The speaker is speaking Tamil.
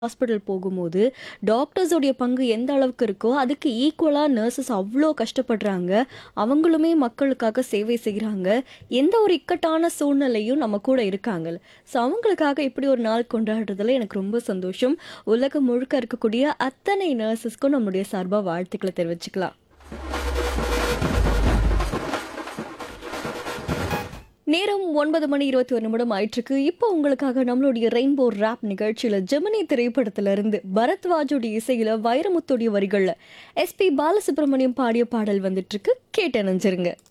ஹாஸ்பிட்டல் போகும்போது டாக்டர்ஸோடைய பங்கு எந்த அளவுக்கு இருக்கோ அதுக்கு ஈக்குவலாக நர்சஸ் அவ்வளோ கஷ்டப்படுறாங்க அவங்களுமே மக்களுக்காக சேவை செய்கிறாங்க எந்த ஒரு இக்கட்டான சூழ்நிலையும் நம்ம கூட இருக்காங்க ஸோ அவங்களுக்காக இப்படி ஒரு நாள் கொண்டாடுறதுல எனக்கு ரொம்ப சந்தோஷம் உலகம் முழுக்க இருக்கக்கூடிய அத்தனை நர்சஸ்க்கும் நம்மளுடைய சார்பாக வாழ்த்துக்களை தெரிவிச்சுக்கலாம் நேரம் ஒன்பது மணி இருபத்தி ஒரு நிமிடம் ஆயிட்டிருக்கு இப்போ உங்களுக்காக நம்மளுடைய ரெயின்போ ரேப் நிகழ்ச்சியில் ஜெமினி திரைப்படத்திலிருந்து பரத்வாஜோடைய இசையில் வைரமுத்தோடைய வரிகளில் எஸ்பி பாலசுப்ரமணியம் பாடிய பாடல் வந்துட்டு இருக்கு கேட்டு நினைச்சிருங்க